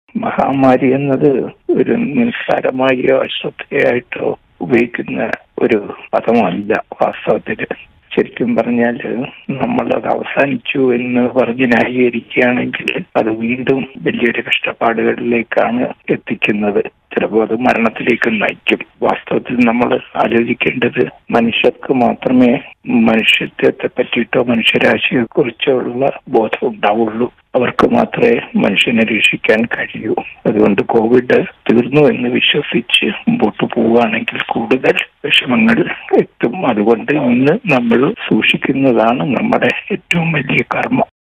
മഹാമാരി എന്നത് ഒരു നിസ്സാരമായോ അശ്രദ്ധയായിട്ടോ ഉപയോഗിക്കുന്ന ഒരു പദമല്ല വാസ്തവത്തിൽ ശരിക്കും പറഞ്ഞാൽ നമ്മളത് അവസാനിച്ചു എന്ന് പറഞ്ഞ് ന്യായീകരിക്കുകയാണെങ്കിൽ അത് വീണ്ടും വലിയൊരു കഷ്ടപ്പാടുകളിലേക്കാണ് എത്തിക്കുന്നത് ചിലപ്പോൾ അത് മരണത്തിലേക്ക് നയിക്കും വാസ്തവത്തിൽ നമ്മൾ ആലോചിക്കേണ്ടത് മനുഷ്യർക്ക് മാത്രമേ മനുഷ്യത്വത്തെ പറ്റിയിട്ടോ മനുഷ്യരാശിയെ കുറിച്ചോ ഉള്ള ബോധം ഉണ്ടാവുള്ളൂ അവർക്ക് മാത്രമേ മനുഷ്യനെ രക്ഷിക്കാൻ കഴിയൂ അതുകൊണ്ട് കോവിഡ് തീർന്നു എന്ന് വിശ്വസിച്ച് മുമ്പോട്ട് പോവുകയാണെങ്കിൽ കൂടുതൽ വിഷമങ്ങൾ എത്തും അതുകൊണ്ട് ഇന്ന് നമ്മൾ സൂക്ഷിക്കുന്നതാണ് നമ്മുടെ ഏറ്റവും വലിയ കർമ്മം